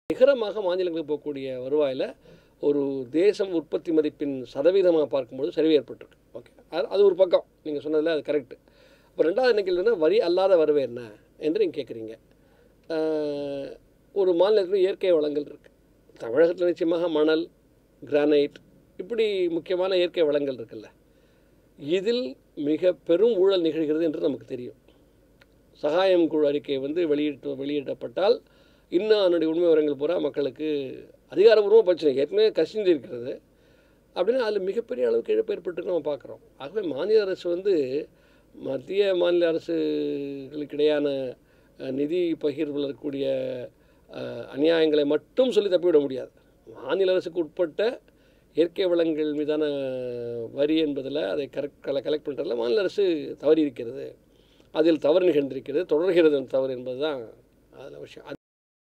நிகரமாக மாநிலங்களுக்கு போகக்கூடிய வருவாயில் ஒரு தேசம் உற்பத்தி மதிப்பின் சதவீதமாக பார்க்கும்போது சரிவு ஏற்பட்டிருக்கு ஓகே அது அது ஒரு பக்கம் நீங்கள் சொன்னதில் அது கரெக்டு இப்போ ரெண்டாவது என்ன கேள்வினா வரி அல்லாத வரவு என்ன என்று நீங்கள் கேட்குறீங்க ஆஹ், ஒரு மாநிலத்தில் இயற்கை வளங்கள் இருக்குது தமிழகத்தில் நிச்சயமாக மணல் கிரானைட் இப்படி முக்கியமான இயற்கை வளங்கள் இருக்குல்ல இதில் மிக பெரும் ஊழல் நிகழ்கிறது என்று நமக்கு தெரியும் சகாயம் குழு அறிக்கை வந்து வெளியிட்டு வெளியிடப்பட்டால் இன்னும் அதனுடைய உண்மை விவரங்கள் பூரா மக்களுக்கு அதிகாரபூர்வமாக பிரச்சனை ஏற்கனவே கசிந்து இருக்கிறது அப்படின்னா அதில் மிகப்பெரிய அளவுக்கு இழப்பு ஏற்பட்டுருக்கு நம்ம பார்க்குறோம் ஆகவே மாநில அரசு வந்து மத்திய மாநில அரசுகளுக்கு இடையான அஹ், நிதி பகிர்வில் இருக்கக்கூடிய அஹ், அநியாயங்களை மட்டும் சொல்லி தப்பிவிட முடியாது மாநில அரசுக்கு உட்பட்ட இயற்கை வளங்கள் மீதான வரி என்பதில் அதை கரெக்ட் கல கலெக்ட் பண்ணுறதுல மாநில அரசு தவறி இருக்கிறது அதில் தவறு நிகழ்ந்திருக்கிறது தொடர்கிறது அந்த தவறு என்பது தான் அதில் விஷயம் அது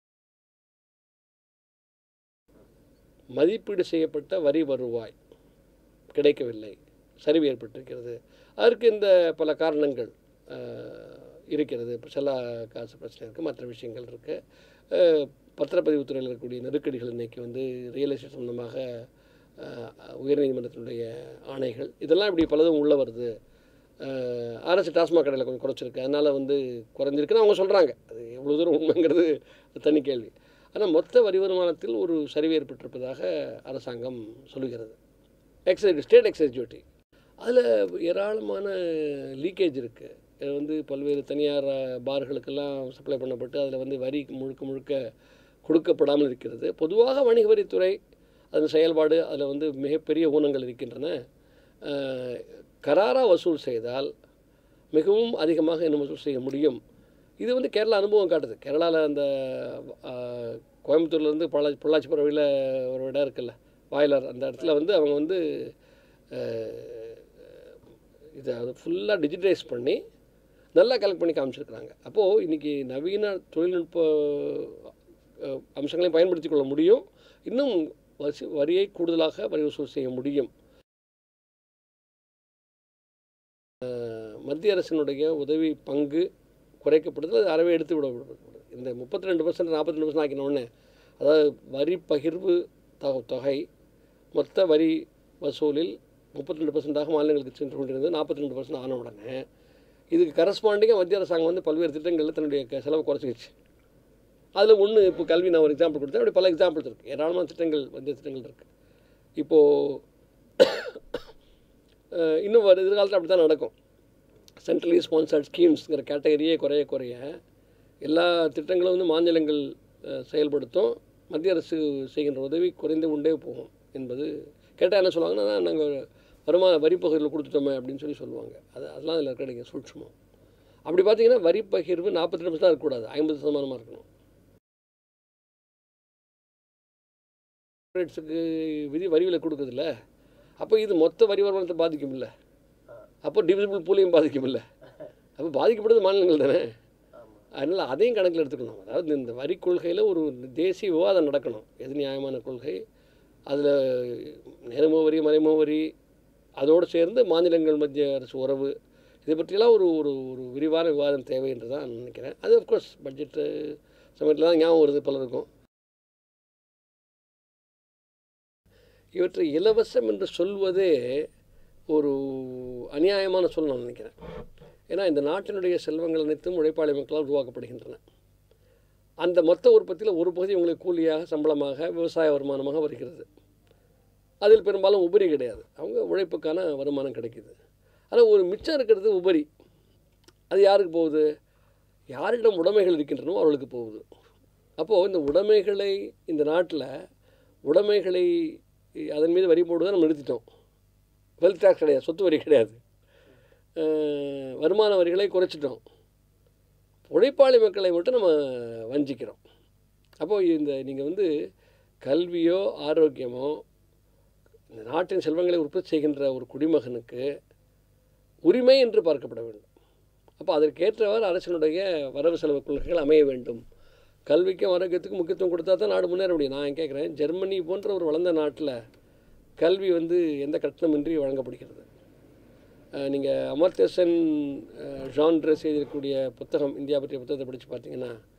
மதிப்பீடு செய்யப்பட்ட வரி வருவாய் கிடைக்கவில்லை சரிவு ஏற்பட்டிருக்கிறது அதற்கு இந்த பல காரணங்கள் அஹ், இருக்கிறது இப்போ செல்ல காசு பிரச்சனை இருக்குது மற்ற விஷயங்கள் இருக்குது பத்திரப்பதிவுத்துறையில் இருக்கக்கூடிய நெருக்கடிகள் இன்றைக்கி வந்து ரியல் எஸ்டேட் சம்பந்தமாக அஹ், உயர்நீதிமன்றத்தினுடைய ஆணைகள் இதெல்லாம் இப்படி பலதும் உள்ள வருது அஹ், அரசு டாஸ்மாக் கடையில் கொஞ்சம் குறைச்சிருக்கு அதனால் வந்து குறைஞ்சிருக்குன்னு அவங்க சொல்கிறாங்க அது எவ்வளோ தூரம் உண்மைங்கிறது தனி கேள்வி ஆனால் மொத்த வரி வருமானத்தில் ஒரு சரிவு ஏற்பட்டிருப்பதாக அரசாங்கம் சொல்லுகிறது எக்ஸைஸ் ஸ்டேட் எக்ஸைஸ் டியூட்டி அதில் ஏராளமான லீக்கேஜ் இருக்குது இது வந்து பல்வேறு தனியார் அஹ், பார்களுக்கெல்லாம் சப்ளை பண்ணப்பட்டு அதில் வந்து வரி முழுக்க முழுக்க கொடுக்கப்படாமல் இருக்கிறது பொதுவாக வணிக வரித்துறை அதன் செயல்பாடு அதில் வந்து மிகப்பெரிய ஊனங்கள் இருக்கின்றன அஹ், கராராக வசூல் செய்தால் மிகவும் அதிகமாக இன்னும் வசூல் செய்ய முடியும் இது வந்து கேரளா அனுபவம் காட்டுது கேரளாவில் அந்த அஹ், கோயம்புத்தூர்லேருந்து பொள்ளாச்சி பொள்ளாச்சி பறவையில் ஒரு இடம் இருக்குல்ல வாயிலார் அந்த இடத்துல வந்து அவங்க வந்து அஹ், இதை அது ஃபுல்லாக டிஜிட்டலைஸ் பண்ணி நல்லா கலெக்ட் பண்ணி காமிச்சிருக்கிறாங்க அப்போது இன்றைக்கி நவீன தொழில்நுட்ப அஹ், அம்சங்களையும் பயன்படுத்தி கொள்ள முடியும் இன்னும் வசி வரியை கூடுதலாக வரி வசூல் செய்ய முடியும் அஹ், மத்திய அரசினுடைய உதவி பங்கு குறைக்கப்படுது அது அறவே எடுத்து விடப்படுது இந்த முப்பத்தி ரெண்டு பர்சன்ட் நாற்பத்தி ரெண்டு பர்சன்ட் ஆக்கின உடனே அதாவது வரி பகிர்வு தொ- தொகை மொத்த வரி வசூலில் முப்பத்தி ரெண்டு பர்சன்டாக மாநிலங்களுக்கு சென்று கொண்டிருந்தது நாற்பத்தி ரெண்டு பர்சன்ட் ஆன உடனே இதுக்கு கரஸ்பாண்டிங்காக மத்திய அரசாங்கம் வந்து பல்வேறு திட்டங்களில் தன்னுடைய க- செலவு குறைச்சிக்கிச்சு அதில் ஒன்று இப்போ கல்வி நான் ஒரு எக்ஸாம்பிள் கொடுத்தேன் அப்படி பல எக்ஸாம்பிள்ஸ் இருக்குது ஏராளமான திட்டங்கள் மத்திய திட்டங்கள் இருக்குது இப்போது இன்னும் வர எதிர்காலத்தில் அப்படி தான் நடக்கும் சென்ட்ரலி ஸ்பான்சர்ட் ஸ்கீம்ஸுங்கிற கேட்டகரியே குறைய குறைய எல்லா திட்டங்களும் வந்து மாநிலங்கள் அஹ், செயல்படுத்தும் மத்திய அரசு செய்கின்ற உதவி குறைந்து கொண்டே போகும் என்பது கேட்டால் என்ன சொல்லுவாங்கன்னா நாங்கள் வருமான வரி பகிர்வில் கொடுத்துட்டோமே அப்படின்னு சொல்லி சொல்லுவாங்க அது அதெல்லாம் அதில் கிடைக்கும் சூட்சமம் அப்படி பார்த்தீங்கன்னா வரி பகிர்வு நாற்பத்தி ரெண்டு தான் இருக்கக்கூடாது ஐம்பது சதமானமாக இருக்கணும் ரேட்ஸுக்கு விதி வரிவில் கொடுக்குதுல்ல அப்போ இது மொத்த வரி வருமானத்தை பாதிக்கும்ல அப்போ டிவிசிபிள் பூலையும் பாதிக்கும்ல அப்போ பாதிக்கப்படுறது மாநிலங்கள் தானே அதனால் அதையும் கணக்கில் எடுத்துக்கணும் அதாவது இந்த வரி கொள்கையில் ஒரு தேசிய விவாதம் நடக்கணும் எது நியாயமான கொள்கை அதில் நேர்முக வரி மறைமுக வரி அதோடு சேர்ந்து மாநிலங்கள் மத்திய அரசு உறவு இதை பற்றியெல்லாம் ஒரு ஒரு ஒரு விரிவான விவாதம் தேவை என்று தான் நான் நினைக்கிறேன் அது அஃப்கோர்ஸ் பட்ஜெட்டு சமயத்தில் தான் ஞாபகம் வருது பலருக்கும் இவற்றை இலவசம் என்று சொல்வதே ஒரு அநியாயமான சொல் நான் நினைக்கிறேன் ஏன்னா இந்த நாட்டினுடைய செல்வங்கள் அனைத்தும் உழைப்பாளி மக்களால் உருவாக்கப்படுகின்றன அந்த மொத்த உற்பத்தியில் ஒரு பகுதி உங்களுக்கு கூலியாக சம்பளமாக விவசாய வருமானமாக வருகிறது அதில் பெரும்பாலும் உபரி கிடையாது அவங்க உழைப்புக்கான வருமானம் கிடைக்குது ஆனால் ஒரு மிச்சம் இருக்கிறது உபரி அது யாருக்கு போகுது யாரிடம் உடைமைகள் இருக்கின்றனோ அவர்களுக்கு போகுது அப்போது இந்த உடைமைகளை இந்த நாட்டில் உடைமைகளை அதன் மீது வரி போடுவதை நம்ம நிறுத்திட்டோம் வெல்த் டேக்ஸ் கிடையாது சொத்து வரி கிடையாது அஹ், வருமான வரிகளை குறைச்சிட்டோம் உழைப்பாளி மக்களை மட்டும் நம்ம வஞ்சிக்கிறோம் அப்போது இந்த நீங்கள் வந்து கல்வியோ ஆரோக்கியமோ இந்த நாட்டின் செல்வங்களை உற்பத்தி செய்கின்ற ஒரு குடிமகனுக்கு உரிமை என்று பார்க்கப்பட வேண்டும் அப்போ அதற்கேற்றவாறு அரசினுடைய வரவு செலவு கொள்கைகள் அமைய வேண்டும் கல்விக்கும் ஆரோக்கியத்துக்கும் முக்கியத்துவம் கொடுத்தா தான் நாடு முன்னேற முடியும் நான் கேட்குறேன் ஜெர்மனி போன்ற ஒரு வளர்ந்த நாட்டில் கல்வி வந்து எந்த கட்டணமின்றி வழங்கப்படுகிறது நீங்கள் அமர்த்திய சென் ஜான்ட்ரஸ் எழுதியிருக்கக்கூடிய புத்தகம் இந்தியா பற்றிய புத்தகத்தை படித்து பார்த்தீங்கன்னா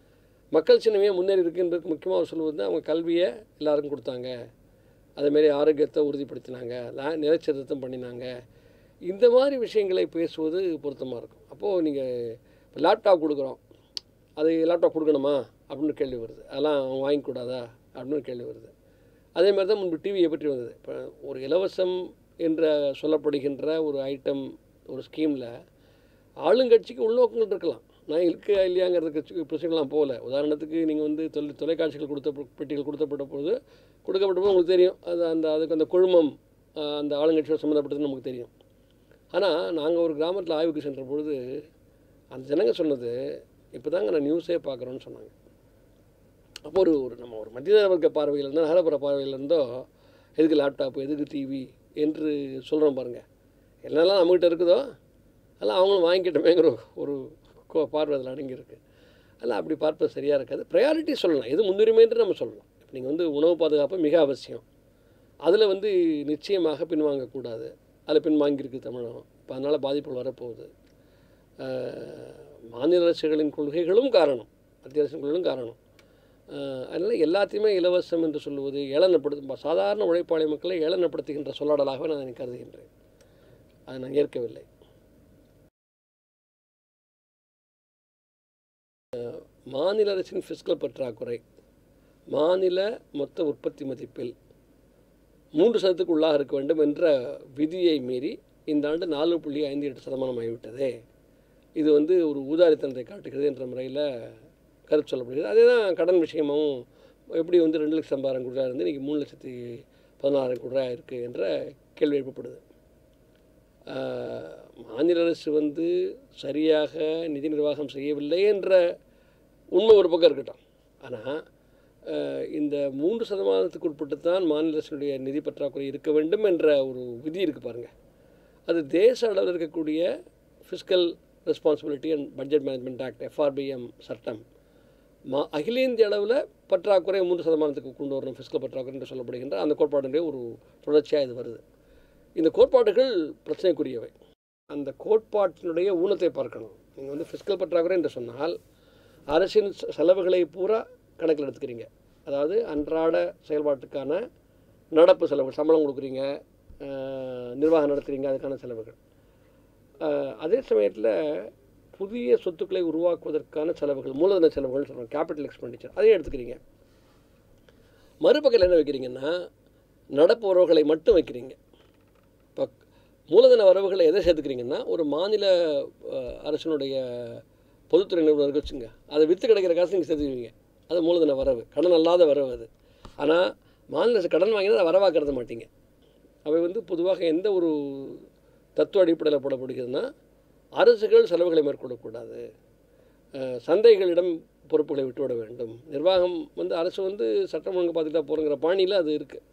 மக்கள் சின்னமே முன்னேறி இருக்குன்றதுக்கு முக்கியமாக சொல்லுவது அவங்க கல்வியை எல்லாருக்கும் கொடுத்தாங்க அதேமாரி ஆரோக்கியத்தை உறுதிப்படுத்தினாங்க லா- நிலச்சரித்தம் பண்ணினாங்க இந்த மாதிரி விஷயங்களை பேசுவது பொருத்தமாக இருக்கும் அப்போது நீங்கள் லேப்டாப் கொடுக்குறோம் அது லேப்டாப் கொடுக்கணுமா அப்படின்னு கேள்வி வருது அதெல்லாம் அவங்க வாங்கிக்கூடாதா அப்படின்னு கேள்வி வருது அதே மாதிரி தான் முன்பு டிவியை பற்றி வந்தது இப்போ ஒரு இலவசம் என்ற சொல்லப்படுகின்ற ஒரு ஐட்டம் ஒரு ஸ்கீமில் ஆளுங்கட்சிக்கு உள்நோக்கங்கள் இருக்கலாம் நான் இருக்கா இல்லையாங்கிறதுக்கு பிரச்சனைலாம் போகல உதாரணத்துக்கு நீங்கள் வந்து தொலை தொலைக்காட்சிகள் கொடுத்த பொ- பெட்டிகள் கொடுத்தப்பட்ட போது கொடுக்கப்பட்ட போது உங்களுக்கு தெரியும் அது அந்த அதுக்கு அந்த குழுமம் ஆஹ், அந்த ஆளுங்கட்சியோட சம்மந்தப்பட்டதுன்னு நமக்கு தெரியும் ஆனால் நாங்கள் ஒரு கிராமத்தில் ஆய்வுக்கு சென்ற பொழுது அந்த ஜனங்க சொன்னது இப்போ தாங்க நான் நியூஸே பார்க்குறோன்னு சொன்னாங்க அப்போ ஒரு ஒரு நம்ம ஒரு மத்திய வர்க்க பார்வையில் இருந்தோ நகரப்புற பார்வையில் இருந்தோ எதுக்கு லேப்டாப் எதுக்கு டிவி என்று சொல்கிறோம் பாருங்கள் என்னெல்லாம் நம்மகிட்ட இருக்குதோ அதெல்லாம் அவங்களும் வாங்கிக்கிட்டோமேங்கிற ஒரு கோ- பார்வை அதில் அடங்கியிருக்கு அதெல்லாம் அப்படி பார்ப்பது சரியாக இருக்காது ப்ரையாரிட்டி சொல்லலாம் எது முன்னுரிமைன்று நம்ம சொல்லலாம் இப்போ நீங்கள் வந்து உணவு பாதுகாப்பு மிக அவசியம் அதில் வந்து நிச்சயமாக பின்வாங்கக்கூடாது அதில் பின்வாங்கியிருக்கு தமிழகம் இப்போ அதனால் பாதிப்புகள் வரப்போகுது ஆஹ், மாநில அரசுகளின் கொள்கைகளும் காரணம் மத்திய அரசின் கொள்கைகளும் காரணம் ஆஹ், அதனால் எல்லாத்தையுமே இலவசம் என்று சொல்லுவது ஏளனப்படுத்தும் சாதாரண உழைப்பாளி மக்களை ஏளனப்படுத்துகின்ற சொல்லாடலாகவே நான் அதை கருதுகின்றேன் அதை நான் ஏற்கவில்லை ஆஹ், மாநில அரசின் ஃபிஸ்கல் பற்றாக்குறை மாநில மொத்த உற்பத்தி மதிப்பில் மூன்று சதத்துக்கு உள்ளாக இருக்க வேண்டும் என்ற விதியை மீறி இந்த ஆண்டு நாலு புள்ளி ஐந்து எட்டு சதமானம் ஆகிவிட்டதே இது வந்து ஒரு ஊதாரித்தனத்தை காட்டுகிறது என்ற முறையில் கருத்து சொல்லப்படுகிறது அதே தான் கடன் விஷயமும் எப்படி வந்து ரெண்டு லட்சம் சம்பாரம் கூட இருந்து இன்றைக்கி மூணு லட்சத்தி பதினாறு கூட இருக்குது என்ற கேள்வி எழுப்பப்படுது ஆஹ், மாநில அரசு வந்து சரியாக நிதி நிர்வாகம் செய்யவில்லை என்ற உண்மை ஒரு பக்கம் இருக்கட்டும் ஆனால் இந்த மூன்று சதமானத்துக்கு உட்பட்டு தான் மாநில அரசினுடைய நிதி பற்றாக்குறை இருக்க வேண்டும் என்ற ஒரு விதி இருக்குது பாருங்கள் அது தேச அளவில் இருக்கக்கூடிய fiscal responsibility and budget management act FRBM சட்டம் மா அகில இந்திய அளவில் பற்றாக்குறை மூன்று சதமானத்துக்கு கொண்டு வரணும் ஃபிஸ்கல் பற்றாக்குறை என்று சொல்லப்படுகின்ற அந்த கோட்பாடுடைய ஒரு தொடர்ச்சியாக இது வருது இந்த கோட்பாடுகள் பிரச்சனைக்குரியவை அந்த கோட்பாட்டினுடைய ஊனத்தை பார்க்கணும் நீங்கள் வந்து ஃபிஸ்கல் பற்றாக்குறை என்று சொன்னால் அரசின் செ- செலவுகளை பூரா கணக்கில் எடுத்துக்கிறீங்க அதாவது அன்றாட செயல்பாட்டுக்கான நடப்பு செலவுகள் சம்பளம் கொடுக்குறீங்க அஹ், நிர்வாகம் நடத்துகிறீங்க அதுக்கான செலவுகள் அஹ், அதே சமயத்தில் புதிய சொத்துக்களை உருவாக்குவதற்கான செலவுகள் மூலதன செலவுகள் சொல்கிறோம் கேபிட்டல் எக்ஸ்பெண்டிச்சர் அதையும் எடுத்துக்கிறீங்க மறுபக்கத்தில் என்ன வைக்கிறீங்கன்னா நடப்பு வரவுகளை மட்டும் வைக்கிறீங்க இப்போ மூலதன வரவுகளை எதை சேர்த்துக்கிறீங்கன்னா ஒரு மாநில அஹ், அரசினுடைய பொதுத்துறை நிறுவனர்கள் வச்சுங்க அதை விற்று கிடைக்கிற காசு நீங்கள் சேர்த்துக்குவீங்க அது மூலதன வரவு கடன் அல்லாத வரவு அது ஆனால் மாநில அரசு கடன் வாங்கினா அதை வரவாக கருத மாட்டீங்க அவை வந்து பொதுவாக எந்த ஒரு தத்துவ அடிப்படையில் போடப்படுகிறதுனா அரசுகள் செலவுகளை மேற்கொள்ளக்கூடாது அஹ், சந்தைகளிடம் பொறுப்புகளை விட்டுவிட வேண்டும் நிர்வாகம் வந்து அரசு வந்து சட்டம் ஒழுங்கு பார்த்துட்டா போகிறங்கிற பாணியில் அது இருக்குது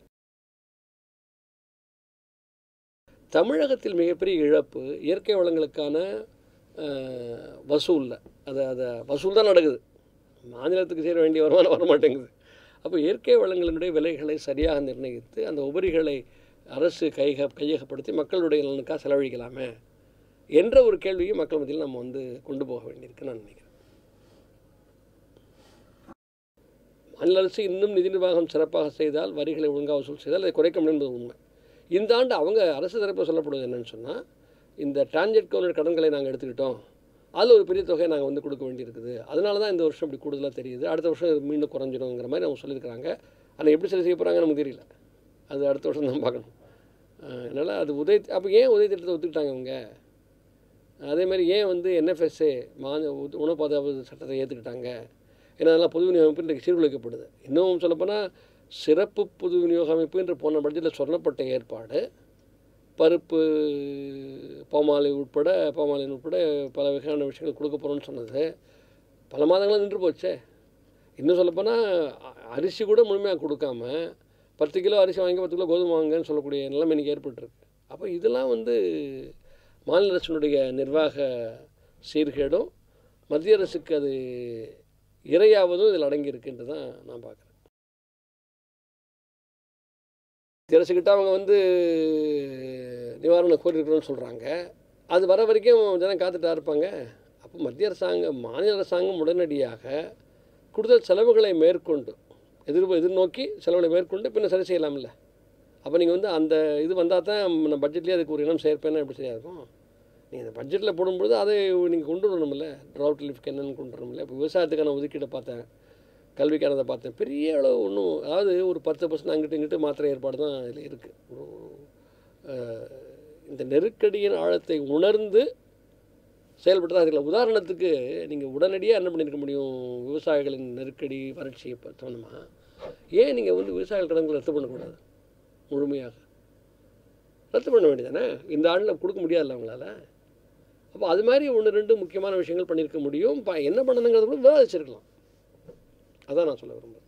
தமிழகத்தில் மிகப்பெரிய இழப்பு இயற்கை வளங்களுக்கான அஹ், வசூலில் அது அதை வசூல் தான் நடக்குது மாநிலத்துக்கு சேர வேண்டிய வருமானம் வர மாட்டேங்குது அப்போ இயற்கை வளங்களினுடைய விலைகளை சரியாக நிர்ணயித்து அந்த உபரிகளை அரசு கைக கையகப்படுத்தி மக்களுடைய நலனுக்காக செலவழிக்கலாமே என்ற ஒரு கேள்வியை மக்கள் மத்தியில் நம்ம வந்து கொண்டு போக வேண்டியிருக்குன்னு நான் நினைக்கிறேன் மாநில அரசு இன்னும் நிதி நிர்வாகம் சிறப்பாக செய்தால் வரிகளை ஒழுங்காக வசூல் செய்தால் அதை குறைக்க முடியும் என்பது உண்மை இந்த ஆண்டு அவங்க அரசு தரப்பில் சொல்லப்படுவது என்னன்னு சொன்னால் இந்த டிரான்ஜெட் கவுனர் கடன்களை நாங்கள் எடுத்துக்கிட்டோம் அதில் ஒரு பெரிய தொகையை நாங்கள் வந்து கொடுக்க வேண்டியிருக்குது அதனால தான் இந்த வருஷம் இப்படி கூடுதலாக தெரியுது அடுத்த வருஷம் இது மீண்டும் குறைஞ்சிடுங்கிற மாதிரி அவங்க சொல்லியிருக்கிறாங்க ஆனால் எப்படி சரி செய்ய போகிறாங்கன்னு நமக்கு தெரியல அது அடுத்த வருஷம் தான் பார்க்கணும் அதனால் அது உதய அப்போ ஏன் உதய திட்டத்தை ஒத்துக்கிட்டாங்க அவங்க அதே மாதிரி ஏன் வந்து என்எஃப்எஸ்ஏ மா உணவு பாதுகாப்பு சட்டத்தை ஏற்றுக்கிட்டாங்க ஏன்னா அதெல்லாம் பொது விநியோக அமைப்பு இன்றைக்கு சீர்குலைக்கப்படுது இன்னும் சொல்லப்போனால் சிறப்பு பொது விநியோக அமைப்பு என்று போன பட்ஜெட்டில் சொல்லப்பட்ட ஏற்பாடு பருப்பு பாமாலை உட்பட பாமாலைன் உட்பட பல வகையான விஷயங்கள் கொடுக்க போகிறோம்னு சொன்னது பல மாதங்களாக நின்று போச்சே இன்னும் சொல்லப்போனால் அ- அரிசி கூட முழுமையாக கொடுக்காம பத்து கிலோ அரிசி வாங்கி பத்து கிலோ கோதுமை வாங்கன்னு சொல்லக்கூடிய நிலைமை இன்றைக்கி ஏற்பட்டிருக்கு அப்போ இதெல்லாம் வந்து மாநில அரசினுடைய நிர்வாக சீர்கேடும் மத்திய அரசுக்கு அது இரையாவதும் இதில் அடங்கியிருக்குன்ட்டு தான் நான் பார்க்குறேன் மத்திய அரசுக்கிட்ட அவங்க வந்து நிவாரணம் கோரியிருக்கிறோன்னு சொல்கிறாங்க அது வர வரைக்கும் ஜனம் காத்துட்டா இருப்பாங்க அப்போ மத்திய அரசாங்கம் மாநில அரசாங்கம் உடனடியாக கூடுதல் செலவுகளை மேற்கொண்டு எதிர் எதிர்நோக்கி செலவுகளை மேற்கொண்டு பின்ன சரி செய்யலாம்ல அப்போ நீங்கள் வந்து அந்த இது வந்தால் தான் நான் பட்ஜெட்லேயே அதுக்கு ஒரு இனம் சேர்ப்பேன்னா எப்படி சரியாக இருக்கும் நீங்கள் இந்த பட்ஜெட்டில் போடும்பொழுது அதை நீங்கள் கொண்டு வரணும்ல ட்ரவுட் லிஃப்ட்க்கு என்னென்னு கொண்டு வரணும்ல இப்போ விவசாயத்துக்கான ஒதுக்கீடை பார்த்தேன் கல்விக்கானதை பார்த்தேன் பெரிய அளவு ஒன்றும் அதாவது ஒரு பத்து பர்சன்ட் அங்கிட்டு இங்கிட்டு மாத்திரை ஏற்பாடு தான் இதில் இருக்குது இந்த நெருக்கடியின் ஆழத்தை உணர்ந்து செயல்பட்டு அதில் உதாரணத்துக்கு நீங்கள் உடனடியாக என்ன பண்ணியிருக்க முடியும் விவசாயிகளின் நெருக்கடி வறட்சியை பார்த்தோம்னா ஏன் நீங்கள் வந்து விவசாயிகள் கடன்களை ரத்து பண்ணக்கூடாது முழுமையாக ரத்து பண்ண வேண்டியதானே இந்த ஆண்டில் கொடுக்க முடியாதுல்ல அவங்களால அப்போ அது மாதிரி ஒன்று ரெண்டு முக்கியமான விஷயங்கள் பண்ணியிருக்க முடியும் ப என்ன பண்ணணுங்கிறத கூட விவாதிச்சிருக்கலாம் அதான் நான் சொல்ல விரும்புகிறேன்